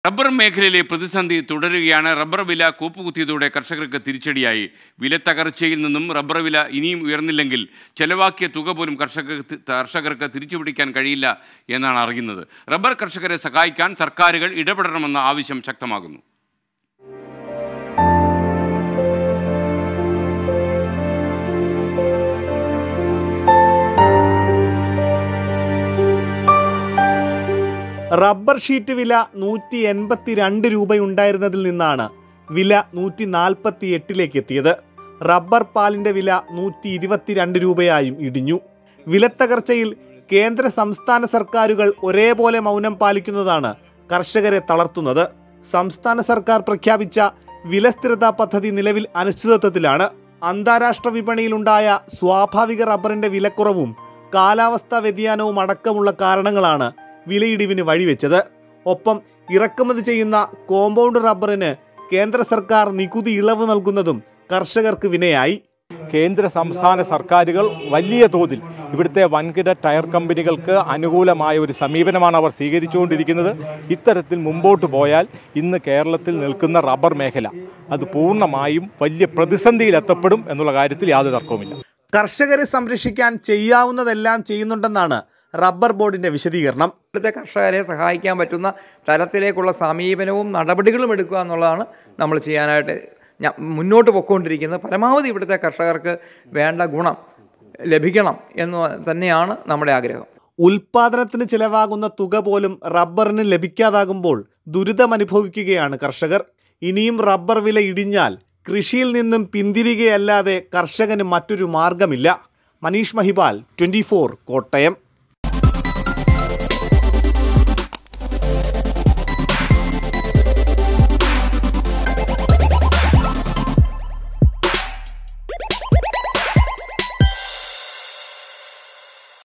rubber മേഖലയിലെ പ്രതിസന്ധി തുടരുകയാണ് റബ്ബർ വില കൂപ്പുകുത്തിയതോടെ കർഷകർക്ക് തിരിച്ചടിയായി വില തകർച്ചയിൽ നിന്നും റബ്ബർ വില ഇനിയും ഉയർന്നില്ലെങ്കിൽ ചെലവാക്കിയ തുക പോലും കർഷകർക്ക് കർഷകർക്ക് തിരിച്ചുപിടിക്കാൻ കഴിയില്ല എന്നാണ് അറിയുന്നത് റബ്ബർ കർഷകരെ സഹായിക്കാൻ സർക്കാരുകൾ ഇടപെടണമെന്ന ആവശ്യം ശക്തമാകുന്നു റബ്ബർ ഷീറ്റ് വില നൂറ്റി എൺപത്തി രണ്ട് രൂപയുണ്ടായിരുന്നതിൽ നിന്നാണ് വില നൂറ്റി നാൽപ്പത്തി എട്ടിലേക്ക് എത്തിയത് റബ്ബർ പാലിന്റെ വില നൂറ്റി ഇരുപത്തിരണ്ട് രൂപയായും ഇടിഞ്ഞു വിലത്തകർച്ചയിൽ കേന്ദ്ര സംസ്ഥാന സർക്കാരുകൾ ഒരേപോലെ മൗനം പാലിക്കുന്നതാണ് കർഷകരെ തളർത്തുന്നത് സംസ്ഥാന സർക്കാർ പ്രഖ്യാപിച്ച വിലസ്ഥിരതാ പദ്ധതി നിലവിൽ അനിശ്ചിതത്വത്തിലാണ് അന്താരാഷ്ട്ര വിപണിയിലുണ്ടായ സ്വാഭാവിക റബ്ബറിന്റെ വിലക്കുറവും കാലാവസ്ഥാ വ്യതിയാനവും അടക്കമുള്ള കാരണങ്ങളാണ് വിലയിടിവിന് വഴിവെച്ചത് ഒപ്പം ഇറക്കുമതി ചെയ്യുന്ന കോമ്പൗണ്ട് റബ്ബറിന് കേന്ദ്ര സർക്കാർ നികുതി ഇളവ് നൽകുന്നതും കർഷകർക്ക് വിനയായി കേന്ദ്ര സംസ്ഥാന സർക്കാരുകൾ വലിയ തോതിൽ ഇവിടുത്തെ വൻകിട ടയർ കമ്പനികൾക്ക് അനുകൂലമായ ഒരു സമീപനമാണ് അവർ സ്വീകരിച്ചുകൊണ്ടിരിക്കുന്നത് ഇത്തരത്തിൽ മുമ്പോട്ട് പോയാൽ ഇന്ന് കേരളത്തിൽ നിൽക്കുന്ന റബ്ബർ മേഖല അത് പൂർണ്ണമായും വലിയ പ്രതിസന്ധിയിൽ എത്തപ്പെടും എന്നുള്ള കാര്യത്തിൽ യാതൊരു തർക്കവുമില്ല കർഷകരെ സംരക്ഷിക്കാൻ ചെയ്യാവുന്നതെല്ലാം ചെയ്യുന്നുണ്ടെന്നാണ് റബ്ബർ ബോർഡിന്റെ വിശദീകരണം ഇവിടുത്തെ കർഷകരെ സഹായിക്കാൻ പറ്റുന്ന തലത്തിലേക്കുള്ള സമീപനവും നടപടികളും എടുക്കുക എന്നുള്ളതാണ് നമ്മൾ ചെയ്യാനായിട്ട് ഞാൻ മുന്നോട്ട് പൊയ്ക്കൊണ്ടിരിക്കുന്നത് പരമാവധി ഇവിടുത്തെ കർഷകർക്ക് വേണ്ട ഗുണം ലഭിക്കണം എന്ന് തന്നെയാണ് നമ്മുടെ ആഗ്രഹം ഉൽപാദനത്തിന് ചിലവാകുന്ന തുക പോലും റബ്ബറിന് ലഭിക്കാതാകുമ്പോൾ ദുരിതമനുഭവിക്കുകയാണ് കർഷകർ ഇനിയും റബ്ബർ വില ഇടിഞ്ഞാൽ കൃഷിയിൽ നിന്നും പിന്തിരികയല്ലാതെ കർഷകന് മറ്റൊരു മാർഗമില്ല മനീഷ് മഹിപാൽ ട്വൻറ്റി കോട്ടയം